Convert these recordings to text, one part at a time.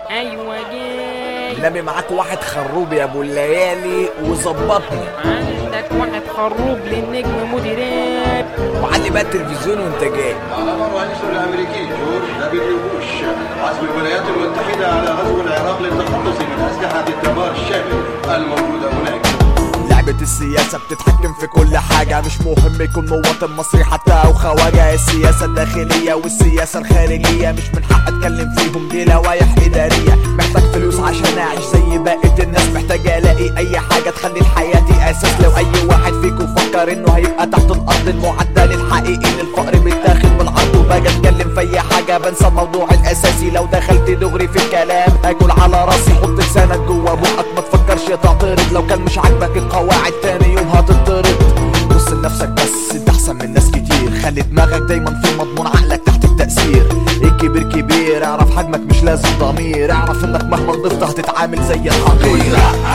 ايوه جاي لامي معاك واحد خروب يا ابو الليالي وظبطني عندك واحد خروب للنجم مديرات وعلي بقى التلفزيون وانت جاي أمر الرئيس الأمريكي جورج دبليو بوش عزم الولايات المتحدة على غزو العراق للتخلص من أسلحة الدمار الشامل الموجودة هناك لعبة السياسة بتتحكم في كل حاجة مش مهم يكون مواطن مصري حتى أو خواجة السياسة الداخلية والسياسة الخارجية مش من حق أتكلم فيهم دي لوايح إدارية محتاج فلوس عشان أعيش زي بقية الناس محتاج ألاقي أي حاجة تخلي حياتي أساس لو أي واحد فيكم فكر إنه هيبقى تحت الأرض المعدل الحقيقي للفقر بيتاخد بالعرض وباجي أتكلم في أي حاجة بنسى الموضوع الأساسي لو دخلت دغري في الكلام هاكل على راسي حط لسانك جوا بقك ما تفكرش تعترض لو كان مش عاجبك القواعد تاني يوم هتطرد بص لنفسك بس انت احسن من ناس كتير خلي دماغك دايما في مضمون عقلك تحت التأثير الكبير كبير اعرف حجمك مش لازم ضمير اعرف انك مهما ضفت هتتعامل زي الحقير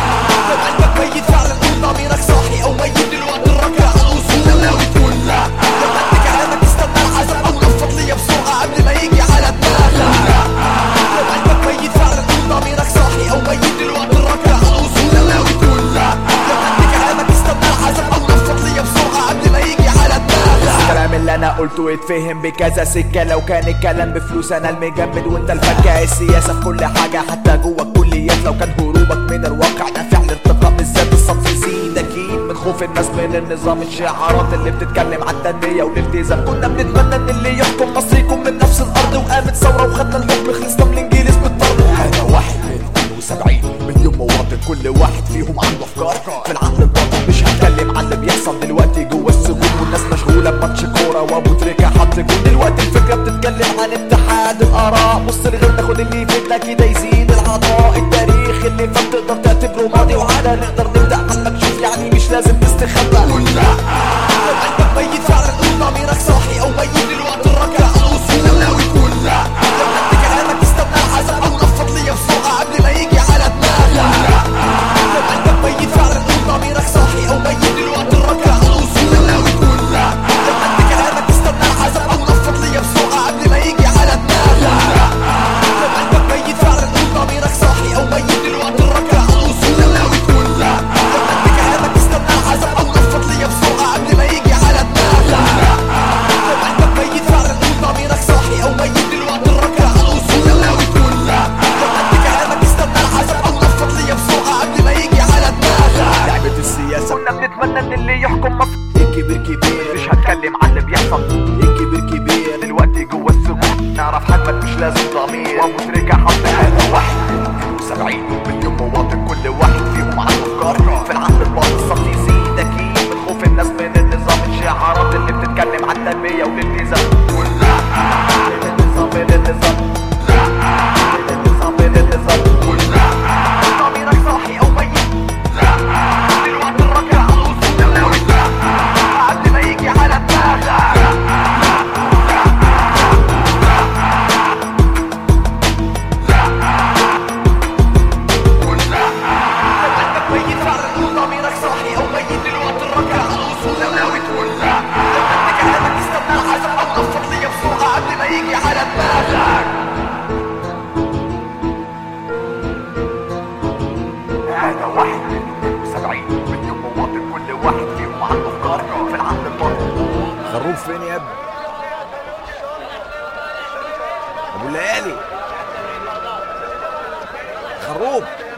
لو قلبك ميت فعلا قول ضميرك صاحي او ميت دلوقتي الركع على الاصول لو ناوي تقول لا لو قد كلامك استنى العذاب او نفض ليا بسرعه قبل ما يجي على دماغك لو قلبك ميت فعلا قول ضميرك صاحي او ميت دلوقتي الركع على الاصول لو ناوي تقول لا لو قد كلامك استنى العذاب او نفض ليا بسرعه قبل ما يجي على دماغك الكلام اللي انا قلته يتفهم بكذا سكه لو كان الكلام بفلوس انا المجمد وانت الفكه السياسه في كل حاجه حتى جوه الكليات لو كان هروبك من الواقع ده فعل ارتقاء بالذات الصف يزيد اكيد من خوف الناس من النظام الشعارات اللي بتتكلم عن التنميه والالتزام كنا بنتمنى ان اللي يحكم مصر يكون من نفس الارض وقامت ثوره وخدنا الحكم خلصنا من الانجليز بالطرد هذا واحد من 72 مليون مواطن كل واحد فيهم عنده افكار في العقل الباطن مش هتكلم عن اللي بيحصل دلوقتي جوه السجون والناس مشغوله بماتش كوره وابو تريكه حط جون دلوقتي الفكره بتتكلم عن اتحاد الاراء بص لغير تاخد اللي يفيدنا كده يزيد العطاء التاريخ اللي فات تقدر تعتبره ماضي وعلى نقدر نبدا عنك شوف يعني مش لازم تستخبى قول لا لو قلبك ميت فعلا قول ضميرك صاحي او ميت دلوقتي الركع على الاصول لو ناوي تقول لا لو قد كلامك استنى العذاب او نفض ليا بسرعه قبل ما يجي على دماغك لو قلبك ميت فعلا قول ضميرك صاحي او ميت دلوقتي الركع على الاصول لو ناوي تقول لا لو قد كلامك استنى العذاب او نفض ليا بسرعه قبل ما يجي على دماغك لو قلبك ميت فعلا قول ضميرك صاحي او ميت دلوقتي الركع على الاصول لو ناوي تقول لا لو قد كلامك استنى العذاب او نفض ليا بسرعه قبل ما يجي على دماغك لو قلبك ميت فعلا قول ضميرك صاحي او ميت دلوقتي الركع على الاصول لو ناوي تقول لا لو قد كلامك استنى العذاب او نفض ليا بسرعه قبل ما يجي على دماغك لعبة السياسة كنا بنتمنى ان اللي يحكم مصر الكبير كبير مش هتكلم عن اللي بيحصل الكبير كبير دلوقتي جوه السجون نعرف حجمك مش لازم ضمير وابو تريكة حط هذا واحد 70 مليون مواطن كل واحد فيهم عنده افكار في العقل الباطن الصف يزيد اكيد من خوف الناس من النظام الشعارات اللي بتتكلم عن التنمية والالتزام قول لا النظام من النظام النظام من النظام قول لا ضميرك صاحي او ميت دلوقتي الركع على الاصول لو ناوي قبل ما يجي على دماغك قلبك ميت فعلا قول ضميرك صاحي او ميت دلوقتي الركع على الاصول لو ناوي تقول لا لو قد كلامك استنى العذاب او نفض ليا بسرعه قبل ما يجي على دماغك هذا واحد من 70 مليون مواطن كل واحد فيهم عنده افكار في العقل الباطن خروف فين يا ابني؟ ابو الليالي خروف